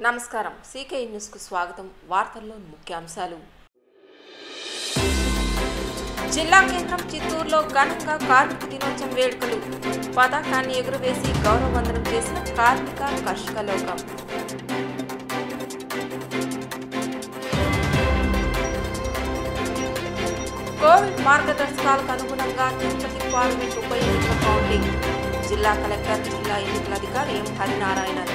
నమస్కారం సీకే న్యూస్కు స్వాగతం వార్తల్లో ముఖ్యాంశాలు జిల్లా కేంద్రం చిత్తూరులో ఘనంగా కార్మిక దినోత్సవం వేడుకలు పతాకాన్ని ఎగురవేసి గౌరవవందనం చేసిన కార్మిక కర్షక లోకం కోవిడ్ మార్గదర్శకాలకు అనుగుణంగా తిరుపతి పార్లమెంట్ ఉప ఎన్నికల కౌంటింగ్ జిల్లా కలెక్టర్ జిల్లా ఎన్నికల అధికారి ఎం హరినారాయణన్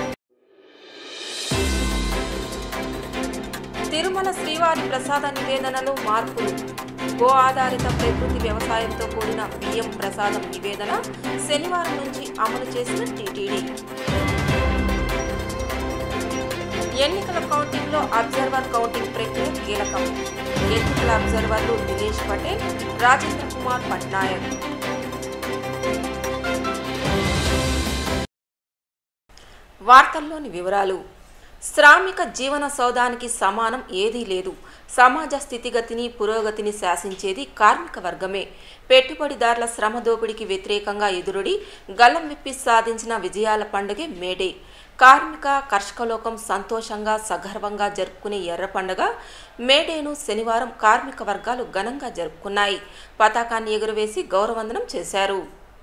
తిరుమల శ్రీవారి ప్రసాద నివేదనలో మార్పులు గో ఆధారిత ప్రకృతి వ్యవసాయంతో కూడిన బియ్యం ప్రసాదం నివేదన శనివారం నుంచి అమలు చేసిన టీటీడీ ఎన్నికల కౌంటింగ్లో అబ్జర్వర్ కౌంటింగ్ ప్రక్రియ కీలకం ఎన్నికల అబ్జర్వర్లు దినేష్ పటేల్ రాజేంద్ర కుమార్ పట్నాయక్ వార్తల్లోని వివరాలు శ్రామిక జీవన సౌధానికి సమానం ఏదీ లేదు సమాజ స్థితిగతిని పురోగతిని శాసించేది కార్మిక వర్గమే పెట్టుబడిదారుల శ్రమ దోపిడీకి వ్యతిరేకంగా ఎదురుడి గల్లం విప్పి సాధించిన విజయాల పండుగే మేడే కార్మిక కర్షకలోకం సంతోషంగా సగర్వంగా జరుపుకునే ఎర్ర పండుగ మేడేను శనివారం కార్మిక వర్గాలు ఘనంగా జరుపుకున్నాయి పతాకాన్ని ఎగురవేసి గౌరవందనం చేశారు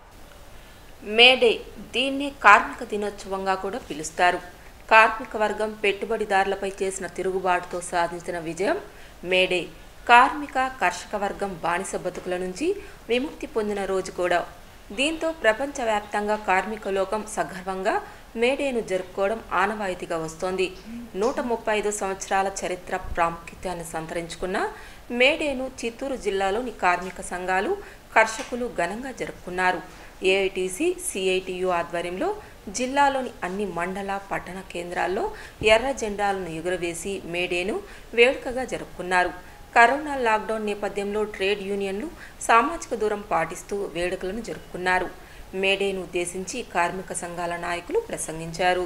మేడే దీన్నే కార్మిక దినోత్సవంగా కూడా పిలుస్తారు కార్మిక వర్గం పెట్టుబడిదారులపై చేసిన తిరుగుబాటుతో సాధించిన విజయం మేడే కార్మిక కర్షక వర్గం బానిస బతుకుల నుంచి విముక్తి పొందిన రోజు కూడా దీంతో ప్రపంచవ్యాప్తంగా కార్మిక లోకం సగర్వంగా మేడేను జరుపుకోవడం ఆనవాయితీగా వస్తోంది నూట ముప్పై ఐదు సంవత్సరాల చరిత్ర ప్రాముఖ్యతను సంతరించుకున్న మేడేను చిత్తూరు జిల్లాలోని కార్మిక సంఘాలు కర్షకులు ఘనంగా జరుపుకున్నారు ఏఐటీసీ సిఐటియు ఆధ్వర్యంలో జిల్లాలోని అన్ని మండల పట్టణ కేంద్రాల్లో ఎర్ర జెండాలను ఎగురవేసి మేడేను వేడుకగా జరుపుకున్నారు కరోనా లాక్డౌన్ నేపథ్యంలో ట్రేడ్ యూనియన్లు సామాజిక దూరం పాటిస్తూ వేడుకలను జరుపుకున్నారు మేడేను ఉద్దేశించి కార్మిక సంఘాల నాయకులు ప్రసంగించారు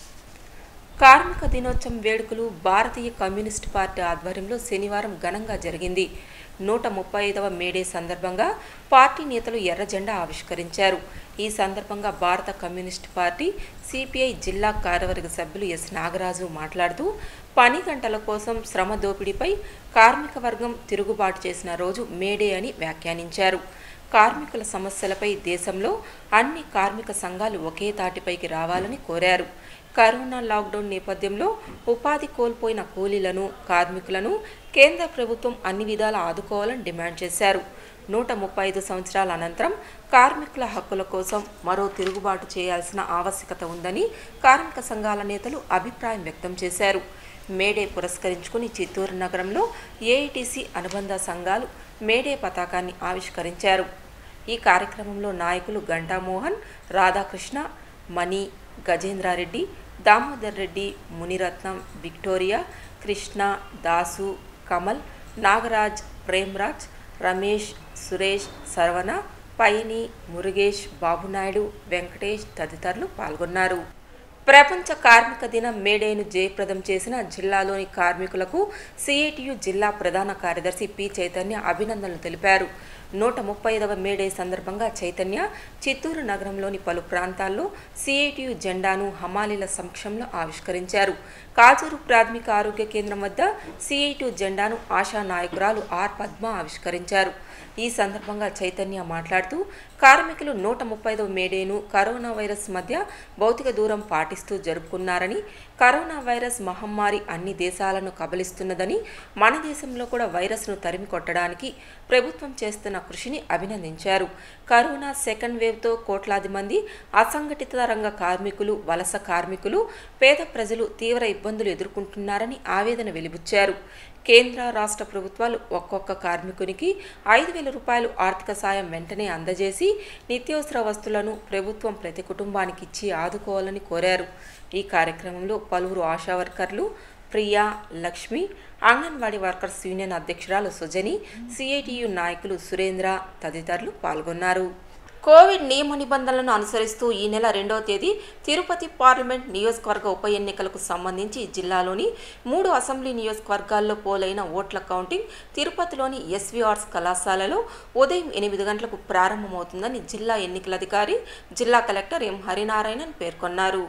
కార్మిక దినోత్సవం వేడుకలు భారతీయ కమ్యూనిస్ట్ పార్టీ ఆధ్వర్యంలో శనివారం ఘనంగా జరిగింది నూట ముప్పై ఐదవ మేడే సందర్భంగా పార్టీ నేతలు ఎర్ర జెండా ఆవిష్కరించారు ఈ సందర్భంగా భారత కమ్యూనిస్ట్ పార్టీ సిపిఐ జిల్లా కార్యవర్గ సభ్యులు ఎస్ నాగరాజు మాట్లాడుతూ పని గంటల కోసం శ్రమ దోపిడీపై కార్మిక వర్గం తిరుగుబాటు చేసిన రోజు మేడే అని వ్యాఖ్యానించారు కార్మికుల సమస్యలపై దేశంలో అన్ని కార్మిక సంఘాలు ఒకే తాటిపైకి రావాలని కోరారు కరోనా లాక్డౌన్ నేపథ్యంలో ఉపాధి కోల్పోయిన కూలీలను కార్మికులను కేంద్ర ప్రభుత్వం అన్ని విధాలా ఆదుకోవాలని డిమాండ్ చేశారు నూట ముప్పై ఐదు సంవత్సరాల అనంతరం కార్మికుల హక్కుల కోసం మరో తిరుగుబాటు చేయాల్సిన ఆవశ్యకత ఉందని కార్మిక సంఘాల నేతలు అభిప్రాయం వ్యక్తం చేశారు మేడే పురస్కరించుకుని చిత్తూరు నగరంలో ఏఐటీసీ అనుబంధ సంఘాలు మేడే పతాకాన్ని ఆవిష్కరించారు ఈ కార్యక్రమంలో నాయకులు గంటామోహన్ రాధాకృష్ణ మణి గజేంద్రారెడ్డి దామోదర్ రెడ్డి మునిరత్నం విక్టోరియా కృష్ణ దాసు కమల్ నాగరాజ్ ప్రేమ్రాజ్ రమేష్ సురేష్ సర్వణ పైని మురుగేష్ బాబునాయుడు వెంకటేష్ తదితరులు పాల్గొన్నారు ప్రపంచ కార్మిక దినం మేడేను జయప్రదం చేసిన జిల్లాలోని కార్మికులకు సిఐటియు జిల్లా ప్రధాన కార్యదర్శి పి చైతన్య అభినందనలు తెలిపారు నూట ముప్పై ఐదవ మేడే సందర్భంగా చైతన్య చిత్తూరు నగరంలోని పలు ప్రాంతాల్లో సిఐటియు జెండాను హమాలీల సమక్షంలో ఆవిష్కరించారు కాజూరు ప్రాథమిక ఆరోగ్య కేంద్రం వద్ద సిఐటియు జెండాను ఆశా నాయకురాలు ఆర్ పద్మ ఆవిష్కరించారు ఈ సందర్భంగా చైతన్య మాట్లాడుతూ కార్మికులు నూట ముప్పై ఐదవ మేడేను కరోనా వైరస్ మధ్య భౌతిక దూరం పాటిస్తూ జరుపుకున్నారని కరోనా వైరస్ మహమ్మారి అన్ని దేశాలను కబలిస్తున్నదని మన దేశంలో కూడా వైరస్ను తరిమి కొట్టడానికి ప్రభుత్వం చేస్తున్న కృషిని అభినందించారు కరోనా సెకండ్ వేవ్తో కోట్లాది మంది అసంఘటిత రంగ కార్మికులు వలస కార్మికులు పేద ప్రజలు తీవ్ర ఇబ్బందులు ఎదుర్కొంటున్నారని ఆవేదన వెలిబుచ్చారు కేంద్ర రాష్ట్ర ప్రభుత్వాలు ఒక్కొక్క కార్మికునికి ఐదు వేల రూపాయలు ఆర్థిక సాయం వెంటనే అందజేసి నిత్యావసర వస్తువులను ప్రభుత్వం ప్రతి కుటుంబానికి ఇచ్చి ఆదుకోవాలని కోరారు ఈ కార్యక్రమంలో పలువురు ఆశా వర్కర్లు ప్రియా లక్ష్మి అంగన్వాడీ వర్కర్స్ యూనియన్ అధ్యక్షురాలు సుజని సిఐటియు నాయకులు సురేంద్ర తదితరులు పాల్గొన్నారు కోవిడ్ నియమ నిబంధనలను అనుసరిస్తూ ఈ నెల రెండవ తేదీ తిరుపతి పార్లమెంట్ నియోజకవర్గ ఉప ఎన్నికలకు సంబంధించి జిల్లాలోని మూడు అసెంబ్లీ నియోజకవర్గాల్లో పోలైన ఓట్ల కౌంటింగ్ తిరుపతిలోని ఎస్వి ఆర్ట్స్ కళాశాలలో ఉదయం ఎనిమిది గంటలకు ప్రారంభమవుతుందని జిల్లా ఎన్నికల అధికారి జిల్లా కలెక్టర్ ఎం హరినారాయణన్ పేర్కొన్నారు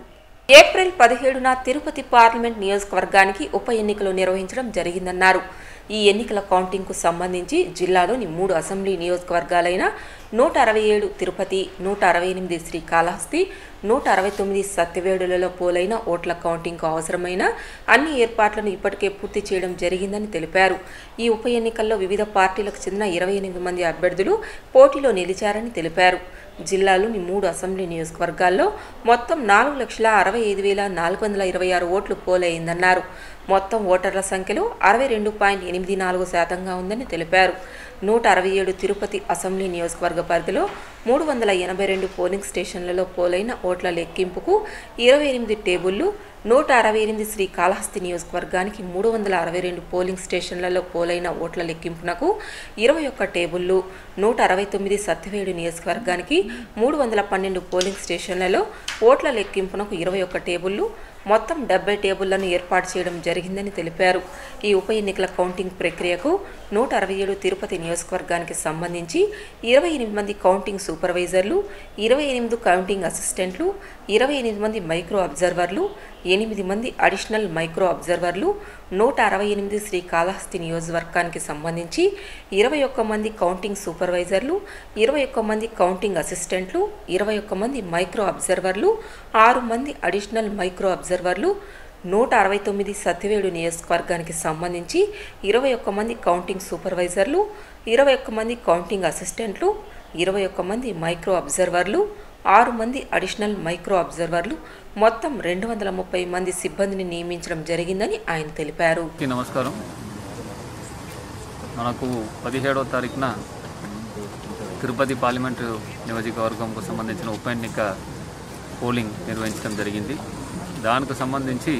ఏప్రిల్ పదిహేడున తిరుపతి పార్లమెంట్ నియోజకవర్గానికి ఉప ఎన్నికలు నిర్వహించడం జరిగిందన్నారు ఈ ఎన్నికల కౌంటింగ్కు సంబంధించి జిల్లాలోని మూడు అసెంబ్లీ నియోజకవర్గాలైన నూట అరవై ఏడు తిరుపతి నూట అరవై ఎనిమిది శ్రీకాళహస్తి నూట అరవై తొమ్మిది సత్యవేడులలో పోలైన ఓట్ల కౌంటింగ్కు అవసరమైన అన్ని ఏర్పాట్లను ఇప్పటికే పూర్తి చేయడం జరిగిందని తెలిపారు ఈ ఉప ఎన్నికల్లో వివిధ పార్టీలకు చెందిన ఇరవై ఎనిమిది మంది అభ్యర్థులు పోటీలో నిలిచారని తెలిపారు జిల్లాలోని మూడు అసెంబ్లీ నియోజకవర్గాల్లో మొత్తం నాలుగు లక్షల అరవై ఐదు వేల నాలుగు వందల ఇరవై ఆరు ఓట్లు పోలైందన్నారు మొత్తం ఓటర్ల సంఖ్యలో అరవై రెండు పాయింట్ ఎనిమిది నాలుగు శాతంగా ఉందని తెలిపారు నూట అరవై ఏడు తిరుపతి అసెంబ్లీ నియోజకవర్గ పరిధిలో మూడు వందల ఎనభై రెండు పోలింగ్ స్టేషన్లలో పోలైన ఓట్ల లెక్కింపుకు ఇరవై ఎనిమిది టేబుళ్లు నూట అరవై ఎనిమిది శ్రీకాళహస్తి నియోజకవర్గానికి మూడు వందల అరవై రెండు పోలింగ్ స్టేషన్లలో పోలైన ఓట్ల లెక్కింపునకు ఇరవై ఒక్క టేబుళ్లు నూట అరవై తొమ్మిది సత్యవేడు నియోజకవర్గానికి మూడు వందల పన్నెండు పోలింగ్ స్టేషన్లలో ఓట్ల లెక్కింపునకు ఇరవై ఒక్క టేబుళ్లు మొత్తం డెబ్బై టేబుళ్లను ఏర్పాటు చేయడం జరిగిందని తెలిపారు ఈ ఉప ఎన్నికల కౌంటింగ్ ప్రక్రియకు నూట అరవై ఏడు తిరుపతి నియోజకవర్గానికి సంబంధించి ఇరవై ఎనిమిది మంది కౌంటింగ్ సూపర్వైజర్లు ఇరవై ఎనిమిది కౌంటింగ్ అసిస్టెంట్లు ఇరవై ఎనిమిది మంది మైక్రో అబ్జర్వర్లు ఎనిమిది మంది అడిషనల్ మైక్రో అబ్జర్వర్లు నూట అరవై ఎనిమిది శ్రీకాళహస్తి నియోజకవర్గానికి సంబంధించి ఇరవై ఒక్క మంది కౌంటింగ్ సూపర్వైజర్లు ఇరవై ఒక్క మంది కౌంటింగ్ అసిస్టెంట్లు ఇరవై ఒక్క మంది మైక్రో అబ్జర్వర్లు ఆరు మంది అడిషనల్ మైక్రో అబ్జర్వర్లు నూట అరవై తొమ్మిది సత్యవేడు నియోజకవర్గానికి సంబంధించి ఇరవై ఒక్క మంది కౌంటింగ్ సూపర్వైజర్లు ఇరవై ఒక్క మంది కౌంటింగ్ అసిస్టెంట్లు ఇరవై ఒక్క మంది మైక్రో అబ్జర్వర్లు ఆరు మంది అడిషనల్ మైక్రో అబ్జర్వర్లు మొత్తం రెండు వందల ముప్పై మంది సిబ్బందిని నియమించడం జరిగిందని ఆయన తెలిపారు అందరికీ నమస్కారం మనకు పదిహేడవ తారీఖున తిరుపతి పార్లమెంటు నియోజకవర్గంకు సంబంధించిన ఉప ఎన్నిక పోలింగ్ నిర్వహించడం జరిగింది దానికి సంబంధించి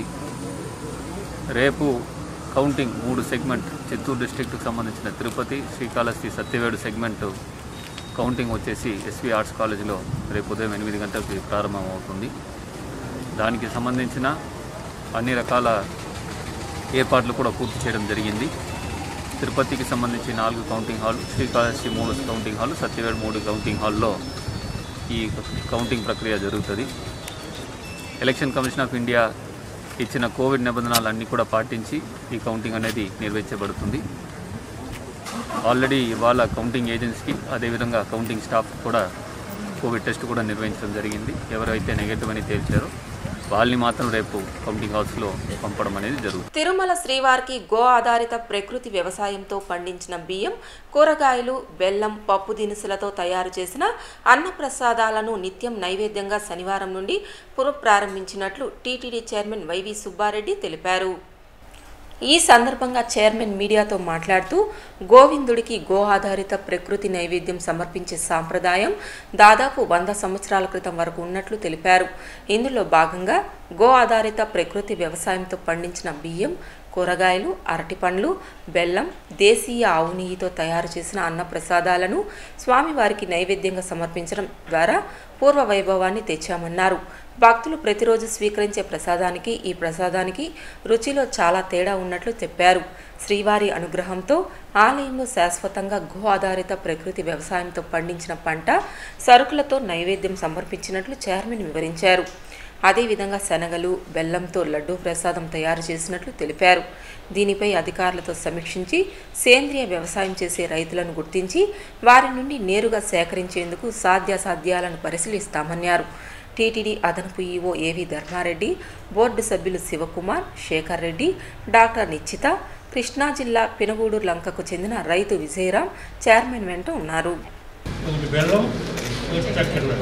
రేపు కౌంటింగ్ మూడు సెగ్మెంట్ చిత్తూరు డిస్టిక్ట్కి సంబంధించిన తిరుపతి శ్రీకాళహస్తి సత్యవేడు సెగ్మెంట్ కౌంటింగ్ వచ్చేసి ఎస్వి ఆర్ట్స్ కాలేజీలో రేపు ఉదయం ఎనిమిది గంటలకి ప్రారంభమవుతుంది దానికి సంబంధించిన అన్ని రకాల ఏర్పాట్లు కూడా పూర్తి చేయడం జరిగింది తిరుపతికి సంబంధించి నాలుగు కౌంటింగ్ హాల్ శ్రీకాళహస్తి మూడు కౌంటింగ్ హాల్ సత్యవేడు మూడు కౌంటింగ్ హాల్లో ఈ కౌంటింగ్ ప్రక్రియ జరుగుతుంది ఎలక్షన్ కమిషన్ ఆఫ్ ఇండియా ఇచ్చిన కోవిడ్ నిబంధనలన్నీ కూడా పాటించి ఈ కౌంటింగ్ అనేది నిర్వహించబడుతుంది ఆల్రెడీ ఇవాళ కౌంటింగ్ ఏజెన్సీకి అదేవిధంగా కౌంటింగ్ స్టాఫ్ కూడా కోవిడ్ టెస్ట్ కూడా నిర్వహించడం జరిగింది ఎవరైతే నెగటివ్ అని తేల్చారో వాళ్ళని మాత్రం రేపు కౌంటింగ్ హౌస్లో పంపడం అనేది జరుగుతుంది తిరుమల శ్రీవారికి గో ఆధారిత ప్రకృతి వ్యవసాయంతో పండించిన బియ్యం కూరగాయలు బెల్లం పప్పు దినుసులతో తయారు చేసిన అన్నప్రసాదాలను నిత్యం నైవేద్యంగా శనివారం నుండి పునఃప్రారంభించినట్లు టీటీడీ చైర్మన్ వైవి సుబ్బారెడ్డి తెలిపారు ఈ సందర్భంగా చైర్మన్ మీడియాతో మాట్లాడుతూ గోవిందుడికి గో ఆధారిత ప్రకృతి నైవేద్యం సమర్పించే సాంప్రదాయం దాదాపు వంద సంవత్సరాల క్రితం వరకు ఉన్నట్లు తెలిపారు ఇందులో భాగంగా గో ఆధారిత ప్రకృతి వ్యవసాయంతో పండించిన బియ్యం కూరగాయలు అరటిపండ్లు బెల్లం దేశీయ ఆవు నెయ్యితో తయారు చేసిన అన్న ప్రసాదాలను స్వామివారికి నైవేద్యంగా సమర్పించడం ద్వారా పూర్వ వైభవాన్ని తెచ్చామన్నారు భక్తులు ప్రతిరోజు స్వీకరించే ప్రసాదానికి ఈ ప్రసాదానికి రుచిలో చాలా తేడా ఉన్నట్లు చెప్పారు శ్రీవారి అనుగ్రహంతో ఆలయంలో శాశ్వతంగా గో ఆధారిత ప్రకృతి వ్యవసాయంతో పండించిన పంట సరుకులతో నైవేద్యం సమర్పించినట్లు చైర్మన్ వివరించారు అదేవిధంగా శనగలు బెల్లంతో లడ్డూ ప్రసాదం తయారు చేసినట్లు తెలిపారు దీనిపై అధికారులతో సమీక్షించి సేంద్రియ వ్యవసాయం చేసే రైతులను గుర్తించి వారి నుండి నేరుగా సేకరించేందుకు సాధ్యాసాధ్యాలను పరిశీలిస్తామన్నారు టీటీడీ అదనపు ఈవో ఏవి ధర్మారెడ్డి బోర్డు సభ్యులు శివకుమార్ శేఖర్ రెడ్డి డాక్టర్ నిశ్చిత కృష్ణా జిల్లా పినగూడు లంకకు చెందిన రైతు విజయరాం చైర్మన్ వెంట ఉన్నారు ఒకటి బెల్లం ఒకటి చక్కెర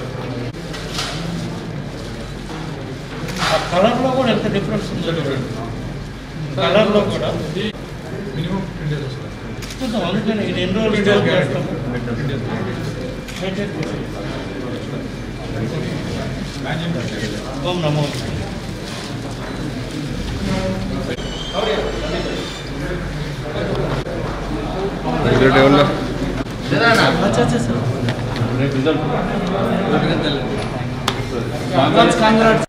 ఆ కలర్లో కూడా ఎంత డిఫరెన్స్ ఉందో చూడండి కలర్లో కూడా మినిమం టెన్ డేస్ వస్తుంది చూద్దాం అందుకని ఇది ఎన్ని రోజులు స్టోర్ చేస్తాము మెయింటైన్ చేసి. ఓం నమో अच्छा अच्छा सर कांग्रेस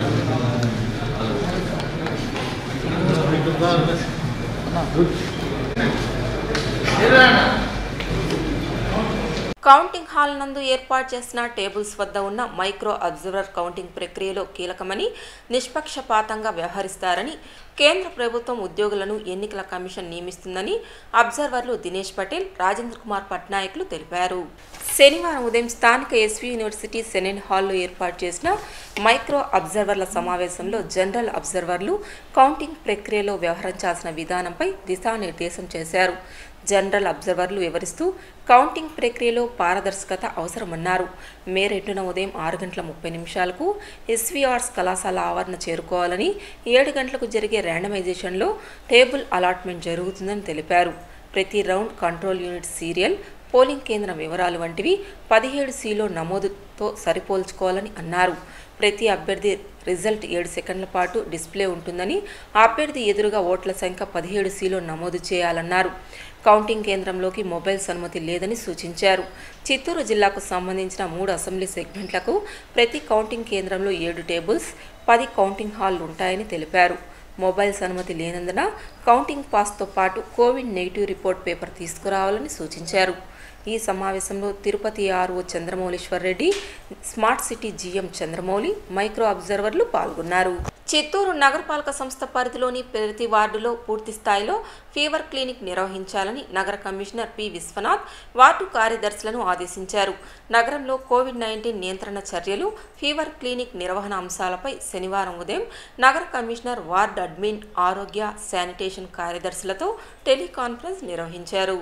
కౌంటింగ్ హాల్ నందు ఏర్పాటు చేసిన టేబుల్స్ వద్ద ఉన్న మైక్రో అబ్జర్వర్ కౌంటింగ్ ప్రక్రియలో కీలకమని నిష్పక్షపాతంగా వ్యవహరిస్తారని కేంద్ర ప్రభుత్వం ఉద్యోగులను ఎన్నికల కమిషన్ నియమిస్తుందని అబ్జర్వర్లు దినేష్ పటేల్ రాజేంద్ర కుమార్ పట్నాయక్లు తెలిపారు శనివారం ఉదయం స్థానిక ఎస్వి యూనివర్సిటీ సెనెట్ హాల్లో ఏర్పాటు చేసిన మైక్రో అబ్జర్వర్ల సమావేశంలో జనరల్ అబ్జర్వర్లు కౌంటింగ్ ప్రక్రియలో వ్యవహరించాల్సిన విధానంపై దిశానిర్దేశం చేశారు జనరల్ అబ్జర్వర్లు వివరిస్తూ కౌంటింగ్ ప్రక్రియలో పారదర్శకత అవసరమన్నారు మే రెండున ఉదయం ఆరు గంటల ముప్పై నిమిషాలకు ఎస్వి ఆర్ట్స్ కళాశాల ఆవరణ చేరుకోవాలని ఏడు గంటలకు జరిగే ర్యాండమైజేషన్లో టేబుల్ అలాట్మెంట్ జరుగుతుందని తెలిపారు ప్రతి round control unit serial polling కేంద్రం వివరాలు వంటివి పదిహేడు సిలో నమోదుతో సరిపోల్చుకోవాలని అన్నారు ప్రతి అభ్యర్థి రిజల్ట్ ఏడు సెకండ్ల పాటు డిస్ప్లే ఉంటుందని అభ్యర్థి ఎదురుగా ఓట్ల సంఖ్య పదిహేడు సిలో నమోదు చేయాలన్నారు కౌంటింగ్ కేంద్రంలోకి మొబైల్స్ అనుమతి లేదని సూచించారు చిత్తూరు జిల్లాకు సంబంధించిన మూడు అసెంబ్లీ సెగ్మెంట్లకు ప్రతి కౌంటింగ్ కేంద్రంలో ఏడు టేబుల్స్ పది కౌంటింగ్ హాల్లు ఉంటాయని తెలిపారు మొబైల్స్ అనుమతి లేనందున కౌంటింగ్ పాస్తో పాటు కోవిడ్ నెగిటివ్ రిపోర్ట్ పేపర్ తీసుకురావాలని సూచించారు ఈ సమావేశంలో Tirupati RO Chandramouleeshwar Reddy smart city GM Chandramouli micro అబ్జర్వర్లు పాల్గొన్నారు చిత్తూరు నగరపాలక సంస్థ పరిధిలోని ప్రతి వార్డులో పూర్తి స్థాయిలో ఫీవర్ క్లినిక్ నిర్వహించాలని నగర కమిషనర్ పి విశ్వనాథ్ వార్డు కార్యదర్శులను ఆదేశించారు నగరంలో కోవిడ్ నైన్టీన్ నియంత్రణ చర్యలు ఫీవర్ క్లినిక్ నిర్వహణ అంశాలపై శనివారం ఉదయం నగర కమిషనర్ వార్డు అడ్మిన్ ఆరోగ్య శానిటేషన్ కార్యదర్శులతో టెలికాన్ఫరెన్స్ నిర్వహించారు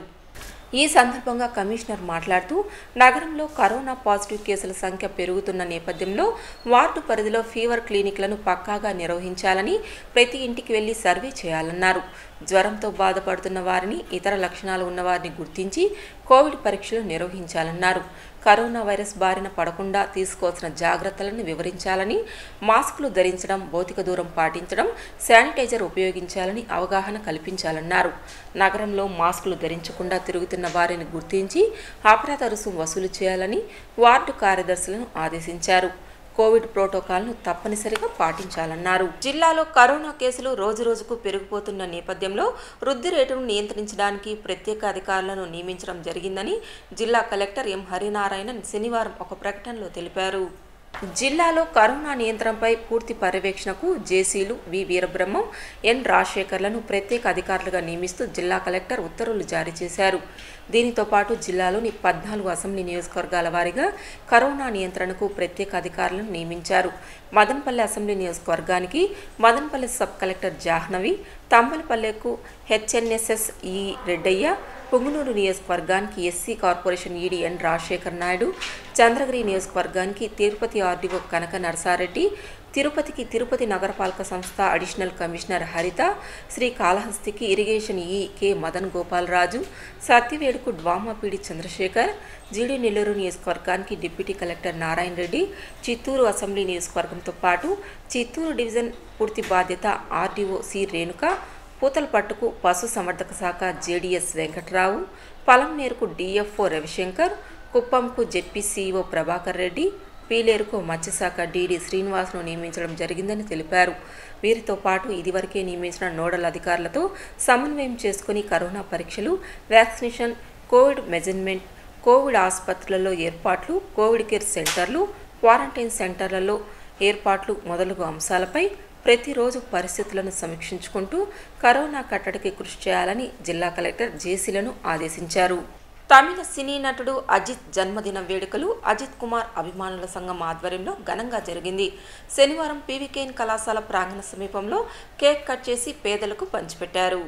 ఈ సందర్భంగా కమిషనర్ మాట్లాడుతూ నగరంలో కరోనా పాజిటివ్ కేసుల సంఖ్య పెరుగుతున్న నేపథ్యంలో వార్డు పరిధిలో ఫీవర్ క్లినిక్లను పక్కాగా నిర్వహించాలని ప్రతి ఇంటికి వెళ్లి సర్వే చేయాలన్నారు జ్వరంతో బాధపడుతున్న వారిని ఇతర లక్షణాలు ఉన్న వారిని గుర్తించి కోవిడ్ పరీక్షలు నిర్వహించాలన్నారు కరోనా వైరస్ బారిన పడకుండా తీసుకోవాల్సిన జాగ్రత్తలను వివరించాలని మాస్కులు ధరించడం భౌతిక దూరం పాటించడం శానిటైజర్ ఉపయోగించాలని అవగాహన కల్పించాలన్నారు నగరంలో మాస్కులు ధరించకుండా తిరుగుతున్న వారిని గుర్తించి అపరాధ రుసుం వసూలు చేయాలని వార్డు కార్యదర్శులను ఆదేశించారు కోవిడ్ ప్రోటోకాల్ను తప్పనిసరిగా పాటించాలన్నారు జిల్లాలో కరోనా కేసులు రోజురోజుకు పెరిగిపోతున్న నేపథ్యంలో వృద్ధి రేటును నియంత్రించడానికి ప్రత్యేక అధికారులను నియమించడం జరిగిందని జిల్లా కలెక్టర్ ఎం హరినారాయణన్ శనివారం ఒక ప్రకటనలో తెలిపారు జిల్లాలో కరోనా నియంత్రణపై పూర్తి పర్యవేక్షణకు జేసీలు వి వీరబ్రహ్మం ఎన్ రాజశేఖర్లను ప్రత్యేక అధికారులుగా నియమిస్తూ జిల్లా కలెక్టర్ ఉత్తర్వులు జారీ చేశారు దీనితో పాటు జిల్లాలోని పద్నాలుగు అసెంబ్లీ నియోజకవర్గాల వారీగా కరోనా నియంత్రణకు ప్రత్యేక అధికారులను నియమించారు మదనపల్లి అసెంబ్లీ నియోజకవర్గానికి మదనపల్లి సబ్ కలెక్టర్ జాహ్నవి తంబలపల్లెకు హెచ్ఎన్ఎస్ఎస్ ఈ రెడ్డయ్య పొంగునూరు నియోజకవర్గానికి SC corporation ED N Rajasekhar Naidu Chandragiri నియోజకవర్గానికి తిరుపతి ఆర్డీఓ కనక నరసారెడ్డి తిరుపతికి తిరుపతి నగరపాలక సంస్థ అడిషనల్ కమిషనర్ హరిత శ్రీకాళహస్తికి irrigation EE K Madan Gopalaraju సత్యవేడుకు డ్వామాపీడి చంద్రశేఖర్ జీడి నెల్లూరు నియోజకవర్గానికి deputy collector Narayana Reddy Chittoor assembly నియోజకవర్గంతో పాటు చిత్తూరు డివిజన్ పూర్తి బాధ్యత ఆర్డీఓ సి రేణుక పూతలపట్టుకు పశు సంవర్ధక శాఖ జేడీఎస్ వెంకట్రావు పలంనేరుకు డిఎఫ్ఓ రవిశంకర్ కుప్పంకు జెడ్పీ సీఈఓ ప్రభాకర్ రెడ్డి పీలేరుకు మత్స్యశాఖ డీడీ శ్రీనివాస్ను నియమించడం జరిగిందని తెలిపారు వీరితో పాటు ఇదివరకే నియమించిన నోడల్ అధికారులతో సమన్వయం చేసుకుని కరోనా పరీక్షలు వ్యాక్సినేషన్ కోవిడ్ మెజర్మెంట్ కోవిడ్ ఆసుపత్రులలో ఏర్పాట్లు కోవిడ్ కేర్ సెంటర్లు క్వారంటైన్ సెంటర్లలో ఏర్పాట్లు మొదలగు అంశాలపై ప్రతిరోజు పరిస్థితులను సమీక్షించుకుంటూ కరోనా కట్టడికి కృషి చేయాలని జిల్లా కలెక్టర్ జేసీలను ఆదేశించారు తమిళ సినీ నటుడు అజిత్ జన్మదిన వేడుకలు అజిత్ కుమార్ అభిమానుల సంఘం ఆధ్వర్యంలో ఘనంగా జరిగింది శనివారం పీవీకేఎన్ కళాశాల ప్రాంగణ సమీపంలో కేక్ కట్ చేసి పేదలకు పంచిపెట్టారు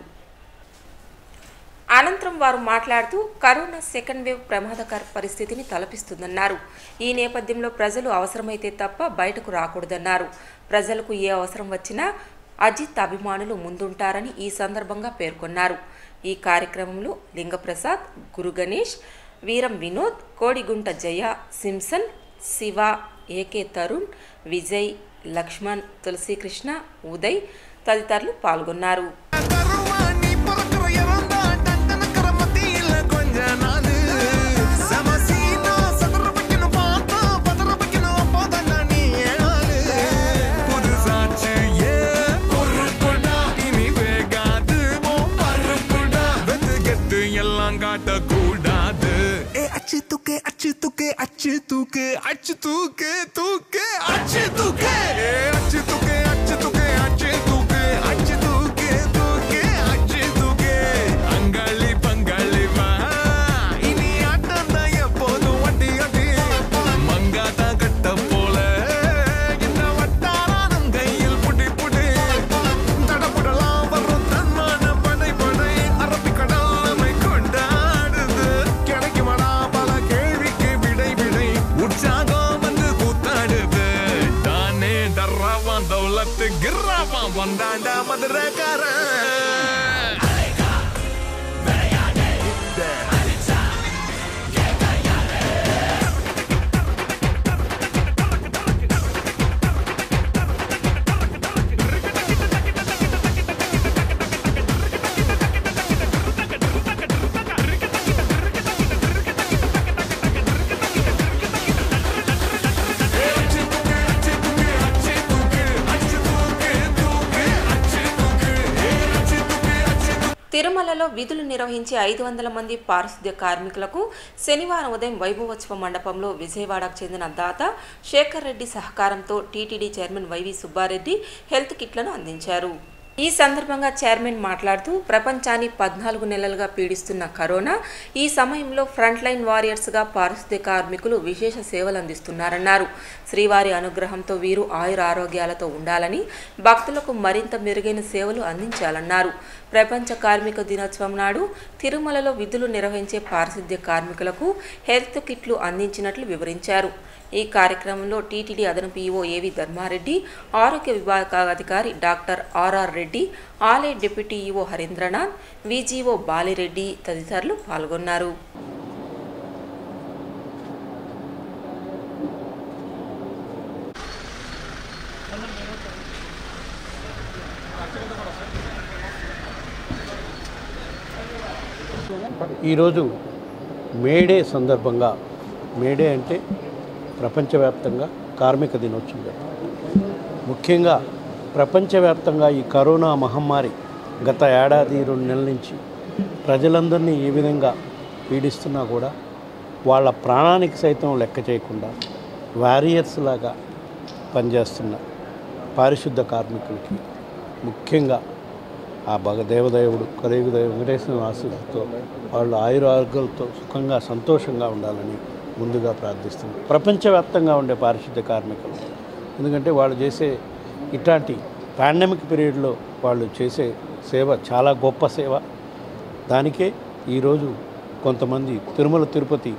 అనంతరం వారు మాట్లాడుతూ కరోనా సెకండ్ వేవ్ ప్రమాదకర పరిస్థితిని తలపిస్తుందన్నారు ఈ నేపథ్యంలో ప్రజలు అవసరమైతే తప్ప బయటకు రాకూడదన్నారు ప్రజలకు ఏ అవసరం వచ్చినా అజిత్ అభిమానులు ముందుంటారని ఈ సందర్భంగా పేర్కొన్నారు ఈ కార్యక్రమంలో లింగప్రసాద్ గురు గణేష్ వీరం వినోద్ కోడిగుంట జయ సింసన్ శివ ఏకే తరుణ్ విజయ్ లక్ష్మణ్ తులసీకృష్ణ ఉదయ్ తదితరులు పాల్గొన్నారు கருவாணி பறக்கிற இறந்தான் டண்டனக்கிற மத்தியில கொஞ்ச நாளு சமசீனா சதுர வைக்கணும் பார்த்தா பதற வைக்கணும் அப்போதான் நான் நீ ஏழாளு புதுசாச்சு ஏ பொறுப்புடா இனி வேகாது ஓ பருப்புடா வெத்து கெத்து எல்லாம் காட்டக்கூடாது ஏ அச்சு துக்கே அச்சு தூக்கு அச்சு தூக்கு தூக்கு அச்சு தூக்கு அச்சு தூக்கு அச்சு தூக்கு அச்சு தூக்கு அச்சு தூக்கு தூக்கு அச்சு தூக்கு அங்காளி பங்காளி வா இனி ஆட்டம் தான் எப்போதும் வண்டி அடி மங்காத்தா கட்ட போல இந்த வட்டாரம் கையில் புடி புடி தடபுடலாம் வரும் தன்மான படை படை அரபிக்கடல் நம்மை கொண்டாடுது கிடைக்குமடா பல கேள்விக்கு விடை விடை உற்சாகம் வந்து கூத்தாடுது தானே டர்ராவான் தௌலத்து கிர்ராவான் வந்தாண்டா மதுரக்காரன் తిరుమలలో విధులు నిర్వహించే ఐదు వందల మంది పారిశుద్ధ్య కార్మికులకు శనివారం ఉదయం వైభవోత్సవ మండపంలో విజయవాడకు చెందిన దాత శేఖర్ రెడ్డి సహకారంతో TTD chairman YV Subbareddy health కిట్లను అందించారు ఈ సందర్భంగా చైర్మన్ మాట్లాడుతూ ప్రపంచాన్ని పద్నాలుగు నెలలుగా పీడిస్తున్న కరోనా ఈ సమయంలో ఫ్రంట్ లైన్ వారియర్స్గా పారిశుద్ధ్య కార్మికులు విశేష సేవలు అందిస్తున్నారన్నారు శ్రీవారి అనుగ్రహంతో వీరు ఆయుర ఆరోగ్యాలతో ఉండాలని భక్తులకు మరింత మెరుగైన సేవలు అందించాలన్నారు ప్రపంచ కార్మిక దినోత్సవం నాడు తిరుమలలో విధులు నిర్వహించే పారిశుద్ధ్య కార్మికులకు హెల్త్ కిట్లు అందించినట్లు వివరించారు ఈ కార్యక్రమంలో టీటీడీ అదనపు ఈఓ ఏవి ధర్మారెడ్డి ఆరోగ్య విభాగాధికారి డాక్టర్ ఆర్ఆర్ రెడ్డి ఆలయ deputy EO Harindranath VGO Balireddy తదితరులు పాల్గొన్నారు ఈరోజు మేడే సందర్భంగా మేడే అంటే ప్రపంచవ్యాప్తంగా కార్మిక దినోత్సవం జరుపుకుంటాం. ముఖ్యంగా ప్రపంచవ్యాప్తంగా ఈ కరోనా మహమ్మారి గత ఏడాది రెండు నెలల నుంచి ప్రజలందరినీ ఏ విధంగా పీడిస్తున్నా కూడా వాళ్ళ ప్రాణానికి సైతం లెక్క చేయకుండా వారియర్స్ లాగా పనిచేస్తున్న పారిశుద్ధ కార్మికులకి ముఖ్యంగా ఆ భగ దేవదేవుడు కలియుగ దేవ వెంకటేశ్వర ఆశీస్సుతో వాళ్ళు ఆయురారోగ్యాలతో సుఖంగా సంతోషంగా ఉండాలని ముందుగా ప్రార్థిస్తున్నాం ప్రపంచవ్యాప్తంగా ఉండే పారిశుద్ధ్య కార్మికులు ఎందుకంటే వాళ్ళు చేసే ఇట్లాంటి పాండమిక్ పీరియడ్లో వాళ్ళు చేసే సేవ చాలా గొప్ప సేవ దానికే ఈరోజు కొంతమంది తిరుమల తిరుపతి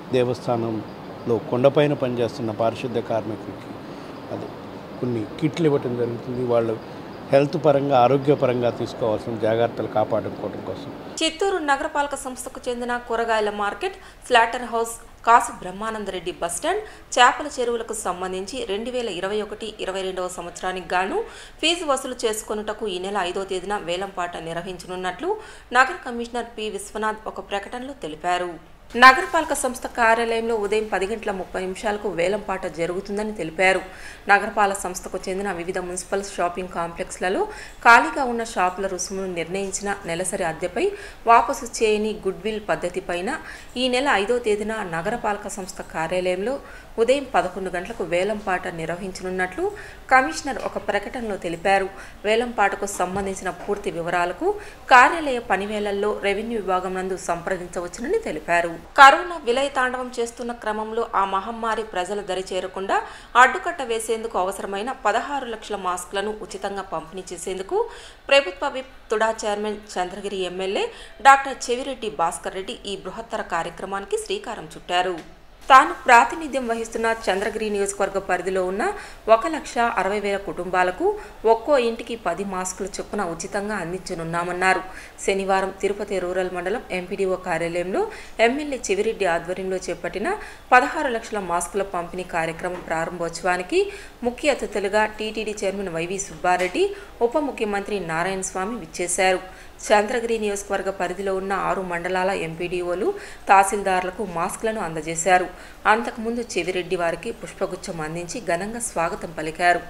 దేవస్థానంలో కొండపైన పనిచేస్తున్న పారిశుద్ధ్య కార్మికులకి అది కొన్ని కిట్లు ఇవ్వటం జరుగుతుంది వాళ్ళు హెల్త్ పరంగా ఆరోగ్యపరంగా తీసుకోవాల్సిన జాగ్రత్తలు కాపాడుకోవడం కోసం చిత్తూరు నగరపాలక సంస్థకు చెందిన కూరగాయల market slaughter house Kasu Brahmanandareddy bus stand చేపల చెరువులకు సంబంధించి రెండు వేల ఇరవై ఒకటి ఇరవై రెండవ సంవత్సరానికి గాను ఫీజు వసూలు చేసుకొనుటకు ఈ నెల ఐదో తేదీన వేలంపాట నిర్వహించనున్నట్లు నగర కమిషనర్ పి విశ్వనాథ్ ఒక ప్రకటనలో తెలిపారు నగరపాలక సంస్థ కార్యాలయంలో ఉదయం పది గంటల ముప్పై నిమిషాలకు వేలంపాట జరుగుతుందని తెలిపారు నగరపాలక సంస్థకు చెందిన వివిధ మున్సిపల్ షాపింగ్ కాంప్లెక్స్లలో ఖాళీగా ఉన్న షాపుల రుసుమును నిర్ణయించిన నెలసరి అద్దెపై వాపసు చేయని గుడ్విల్ పద్ధతిపైన ఈ నెల ఐదో తేదీన నగరపాలక సంస్థ కార్యాలయంలో ఉదయం పదకొండు గంటలకు వేలంపాట నిర్వహించనున్నట్లు కమిషనర్ ఒక ప్రకటనలో తెలిపారు వేలంపాటకు సంబంధించిన పూర్తి వివరాలకు కార్యాలయ పనివేళల్లో రెవెన్యూ విభాగం నందు సంప్రదించవచ్చునని తెలిపారు కరోనా విలయ తాండవం చేస్తున్న క్రమంలో ఆ మహమ్మారి ప్రజల దరి చేరకుండా అడ్డుకట్ట వేసేందుకు అవసరమైన పదహారు లక్షల మాస్కులను ఉచితంగా పంపిణీ చేసేందుకు ప్రభుత్వ whip TUDA chairman Chandragiri MLA doctor Chevireddy Bhaskar Reddy ఈ బృహత్తర కార్యక్రమానికి శ్రీకారం చుట్టారు తాను ప్రాతినిధ్యం వహిస్తున్న చంద్రగిరి నియోజకవర్గ పరిధిలో ఉన్న ఒక లక్ష అరవై వేల కుటుంబాలకు ఒక్కో ఇంటికి పది మాస్కులు చొప్పున ఉచితంగా అందించనున్నామన్నారు శనివారం తిరుపతి రూరల్ మండలం ఎంపీడీఓ కార్యాలయంలో ఎమ్మెల్యే చెవిరెడ్డి ఆధ్వర్యంలో చేపట్టిన పదహారు లక్షల మాస్కుల పంపిణీ కార్యక్రమం ప్రారంభోత్సవానికి ముఖ్య అతిథులుగా టీటీడీ చైర్మన్ వైవి సుబ్బారెడ్డి ఉప ముఖ్యమంత్రి నారాయణ స్వామి విచ్చేశారు చంద్రగిరి నియోజకవర్గ పరిధిలో ఉన్న ఆరు మండలాల ఎంపీడీఓలు తహసీల్దార్లకు మాస్కులను అందజేశారు అంతకుముందు చెవిరెడ్డి వారికి పుష్పగుచ్చం అందించి ఘనంగా స్వాగతం పలికారు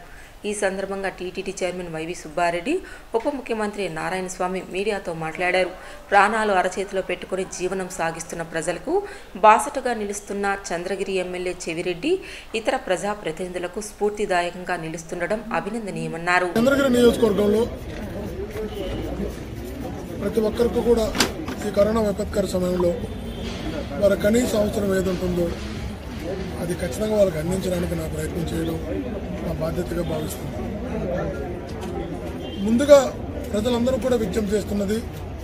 ఈ సందర్భంగా టీటీడీ చైర్మన్ వైవి సుబ్బారెడ్డి ఉప ముఖ్యమంత్రి నారాయణ స్వామి మీడియాతో మాట్లాడారు ప్రాణాలు అరచేతిలో పెట్టుకుని జీవనం సాగిస్తున్న ప్రజలకు బాసటగా నిలుస్తున్న చంద్రగిరి ఎమ్మెల్యే చెవిరెడ్డి ఇతర ప్రజాప్రతినిధులకు స్ఫూర్తిదాయకంగా నిలుస్తుండడం అభినందనీయమన్నారు చంద్రగిరి నియోజకవర్గంలో ప్రతి ఒక్కరికి కూడా ఈ కరోనా విపత్కర సమయంలో వారి కనీస అవసరం ఏది ఉంటుందో అది ఖచ్చితంగా వాళ్ళకి అందించడానికి నా ప్రయత్నం చేయడం నా బాధ్యతగా భావిస్తుంది ముందుగా ప్రజలందరూ కూడా విజ్ఞప్తి చేస్తున్నది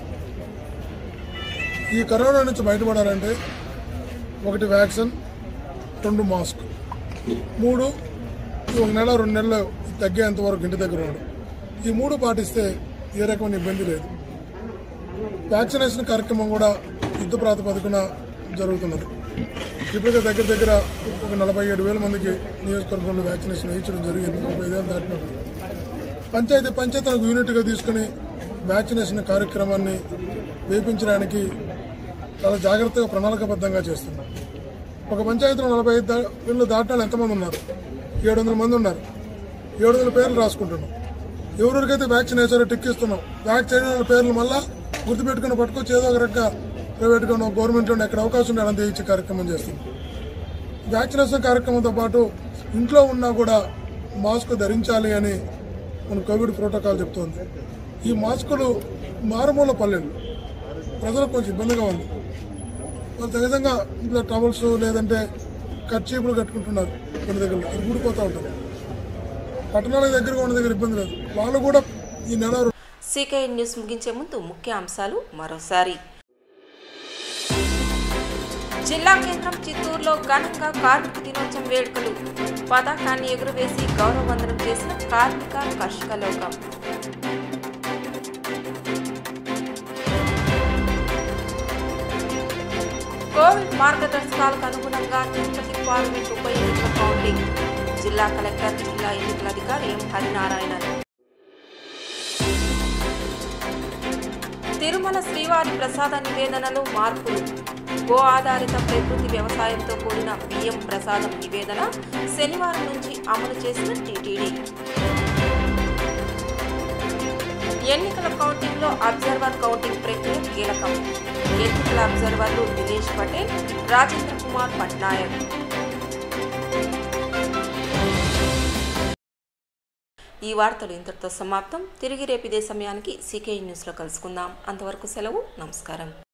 ఈ కరోనా నుంచి బయటపడాలంటే ఒకటి వ్యాక్సిన్ రెండు మాస్క్ మూడు ఈ ఒక నెల రెండు నెలలు తగ్గేంత వరకు ఇంటి దగ్గర ఉండడం ఈ మూడు పాటిస్తే ఏ రకమైన ఇబ్బంది లేదు వ్యాక్సినేషన్ కార్యక్రమం కూడా యుద్ధ ప్రాతిపదికన జరుగుతున్నది ఇప్పటికే దగ్గర దగ్గర ఒక నలభై ఏడు వేల మందికి నియోజకవర్గంలో వ్యాక్సినేషన్ వేయించడం జరిగింది ముప్పై ఐదేళ్ళు దాటినప్పుడు పంచాయతీ పంచాయతీలకు యూనిట్గా తీసుకుని వ్యాక్సినేషన్ కార్యక్రమాన్ని వేపించడానికి చాలా జాగ్రత్తగా ప్రణాళికబద్ధంగా చేస్తున్నాం ఒక పంచాయతీలో నలభై ఐదు దా- ఏళ్ళు దాటిన వాళ్ళు ఎంతమంది ఉన్నారు ఏడు వందల మంది ఉన్నారు ఏడు వందల పేర్లు రాసుకుంటున్నాం ఎవరెవరికైతే వ్యాక్సిన్ వేసారో టిక్ ఇస్తున్నాం వ్యాక్సిన్ అయిన వాళ్ళ పేర్లు మళ్ళా గుర్తుపెట్టుకుని పట్టుకొచ్చి ఏదో ఒక రకంగా ప్రైవేట్గానో గవర్నమెంట్లోనో ఎక్కడ అవకాశం ఉంటే అలా ఇచ్చే కార్యక్రమం చేస్తున్నాం వ్యాక్సినేషన్ కార్యక్రమంతో పాటు ఇంట్లో ఉన్నా కూడా మాస్క్ ధరించాలి అని మన కోవిడ్ ప్రోటోకాల్ చెప్తోంది ఈ మాస్కులు మారుమూల పల్లెలు ప్రజలకు కొంచెం ఇబ్బందిగా ఉంది వాళ్ళు సహజంగా ఇంట్లో టవల్స్ లేదంటే కర్చీపులు కట్టుకుంటున్నారు కొన్ని దగ్గర అది ఊడిపోతూ ఉంటారు పట్టణాల దగ్గరగా ఉన్న దగ్గర ఇబ్బంది లేదు వాళ్ళు కూడా ఈ నెల రో- సీకే న్యూస్ ముగించే ముందు ముఖ్య అంశాలు మరోసారి జిల్లా కేంద్రం చిత్తూరులో ఘనంగా కార్మిక దినోత్సవం వేడుకలు పతాకాన్ని ఎగురవేసి గౌరవ వందనం చేసిన కార్మిక కర్షక లోకం కోవిడ్ మార్గదర్శకాలకు అనుగుణంగా తిరుపతి పార్లమెంట్ ఉప ఎన్నికల కౌంటింగ్ జిల్లా కలెక్టర్ జిల్లా ఎన్నికల అధికారి ఎం హరినారాయణన్ తిరుమల శ్రీవారి ప్రసాద నివేదనలో మార్పులు గో ఆధారిత ప్రకృతి వ్యవసాయంతో కూడిన బియ్యం ప్రసాదం నివేదన శనివారం నుంచి అమలు చేసిన టీటీడీ ఎన్నికల కౌంటింగ్లో అబ్జర్వర్ కౌంటింగ్ ప్రక్రియ కీలకం ఎన్నికల అబ్జర్వర్లు దినేష్ పటేల్ రాజేంద్ర కుమార్ పట్నాయక్ ఈ వార్తలు ఇంతటితో సమాప్తం తిరిగి రేపు ఇదే సమయానికి సీకే న్యూస్లో కలుసుకుందాం అంతవరకు సెలవు నమస్కారం